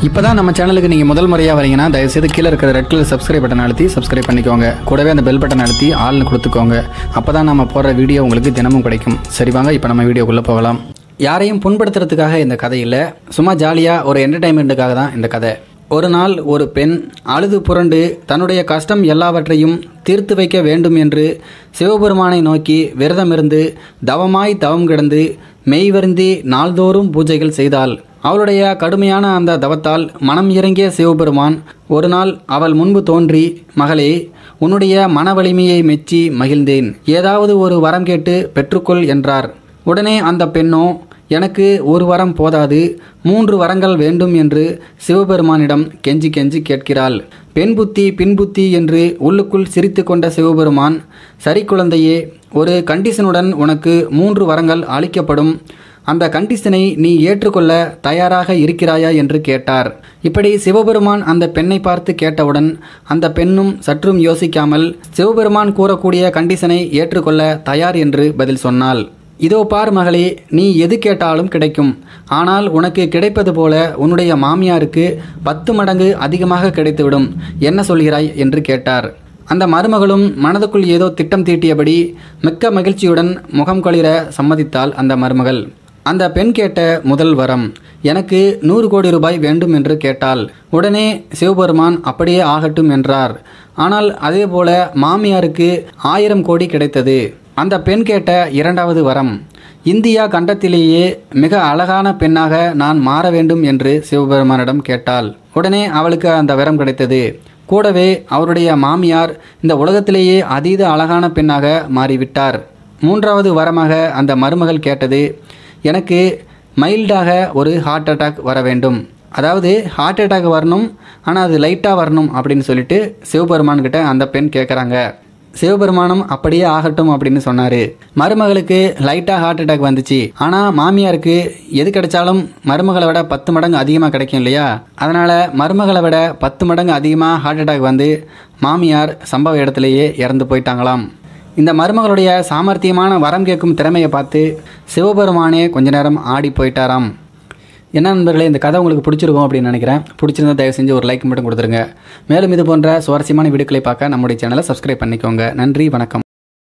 இப்போ தான் நம்ம சேனலுக்கு நீங்கள் முதல் முறையாக வரீங்கன்னா தயவுசெய்து கீழே இருக்கிற ரெட் கலர் சப்ஸ்கிரைப் பட்டன் அழுத்தி சப்ஸ்கிரைப் பண்ணிக்கோங்க கூடவே அந்த பெல் பட்டன் அழுத்தி ஆள்னு கொடுத்துக்கோங்க அப்போ தான் நம்ம போடுற வீடியோ உங்களுக்கு தினமும் கிடைக்கும் சரி வாங்க இப்போ நம்ம வீடியோக்குள்ளே போகலாம் யாரையும் புண்படுத்துறதுக்காக இந்த கதை இல்லை சும்மா ஜாலியாக ஒரு என்டர்டைன்மெண்ட்டுக்காக தான் இந்த கதை ஒரு நாள் ஒரு பெண் அழுது புரண்டு தன்னுடைய கஷ்டம் எல்லாவற்றையும் தீர்த்து வைக்க வேண்டும் என்று சிவபெருமானை நோக்கி விரதமிருந்து தவமாய் தவம் கிடந்து மெய்வருந்தி நாள்தோறும் பூஜைகள் செய்தாள் அவளுடைய கடுமையான அந்த தவத்தால் மனம் இறங்கிய சிவபெருமான் ஒரு நாள் அவள் முன்பு தோன்றி மகளே உன்னுடைய மன வலிமையை மெச்சி மகிழ்ந்தேன் ஏதாவது ஒரு வரம் கேட்டு பெற்றுக்கொள் என்றார் உடனே அந்த பெண்ணோ எனக்கு ஒரு வரம் போதாது மூன்று வரங்கள் வேண்டும் என்று சிவபெருமானிடம் கெஞ்சி கெஞ்சி கேட்கிறாள் பெண் புத்தி பின் புத்தி என்று உள்ளுக்குள் சிரித்து கொண்ட சிவபெருமான் சரி குழந்தையே ஒரு கண்டிஷனுடன் உனக்கு மூன்று வரங்கள் அளிக்கப்படும் அந்த கண்டிஷனை நீ ஏற்றுக்கொள்ள தயாராக இருக்கிறாயா என்று கேட்டார் இப்படி சிவபெருமான் அந்த பெண்ணை பார்த்து கேட்டவுடன் அந்த பெண்ணும் சற்றும் யோசிக்காமல் சிவபெருமான் கூறக்கூடிய கண்டிஷனை ஏற்றுக்கொள்ள தயார் என்று பதில் சொன்னாள் இதோ பார் மகளே நீ எது கேட்டாலும் கிடைக்கும் ஆனால் உனக்கு கிடைப்பது போல உன்னுடைய மாமியாருக்கு பத்து மடங்கு அதிகமாக கிடைத்துவிடும் என்ன சொல்கிறாய் என்று கேட்டார் அந்த மருமகளும் மனதுக்குள் ஏதோ திட்டம் தீட்டியபடி மிக்க மகிழ்ச்சியுடன் முகம் கொளிர சம்மதித்தாள் அந்த மருமகள் அந்த பெண் கேட்ட முதல் வரம் எனக்கு நூறு கோடி ரூபாய் வேண்டும் என்று கேட்டாள் உடனே சிவபெருமான் அப்படியே ஆகட்டும் என்றார் ஆனால் அதேபோல மாமியாருக்கு ஆயிரம் கோடி கிடைத்தது அந்த பெண் கேட்ட இரண்டாவது வரம் இந்தியா கண்டத்திலேயே மிக அழகான பெண்ணாக நான் மாற வேண்டும் என்று சிவபெருமானிடம் கேட்டாள் உடனே அவளுக்கு அந்த வரம் கிடைத்தது கூடவே அவருடைய மாமியார் இந்த உலகத்திலேயே அதீத அழகான பெண்ணாக மாறிவிட்டார் மூன்றாவது வரமாக அந்த மருமகள் கேட்டது எனக்கு மைல்டாக ஒரு ஹார்ட் அட்டாக் வர வேண்டும் அதாவது ஹார்ட் அட்டாக் வரணும் ஆனால் அது லைட்டாக வரணும் அப்படின்னு சொல்லிட்டு சிவபெருமான் கிட்ட அந்த பெண் கேட்குறாங்க சிவபெருமானும் அப்படியே ஆகட்டும் அப்படின்னு சொன்னார் மருமகளுக்கு லைட்டாக ஹார்ட் அட்டாக் வந்துச்சு ஆனால் மாமியாருக்கு எது கிடைச்சாலும் மருமகளை விட பத்து மடங்கு அதிகமாக கிடைக்கும் இல்லையா அதனால் மருமகளை விட பத்து மடங்கு அதிகமாக ஹார்ட் அட்டாக் வந்து மாமியார் சம்பவ இடத்துலையே இறந்து போயிட்டாங்களாம் இந்த மருமகளுடைய சாமர்த்தியமான வரம் கேட்கும் திறமையை பார்த்து சிவபெருமானே கொஞ்ச நேரம் ஆடி போயிட்டாராம் என்ன நண்பர்களே இந்த கதை உங்களுக்கு பிடிச்சிருக்கும் அப்படின்னு நினைக்கிறேன் பிடிச்சிருந்தா தயவு செஞ்சு ஒரு லைக் மட்டும் கொடுத்துருங்க மேலும் இது போன்ற சுவாரஸ்யமான வீடியோக்களை பார்க்க நம்முடைய சேனலை சப்ஸ்கிரைப் பண்ணிக்கோங்க நன்றி வணக்கம்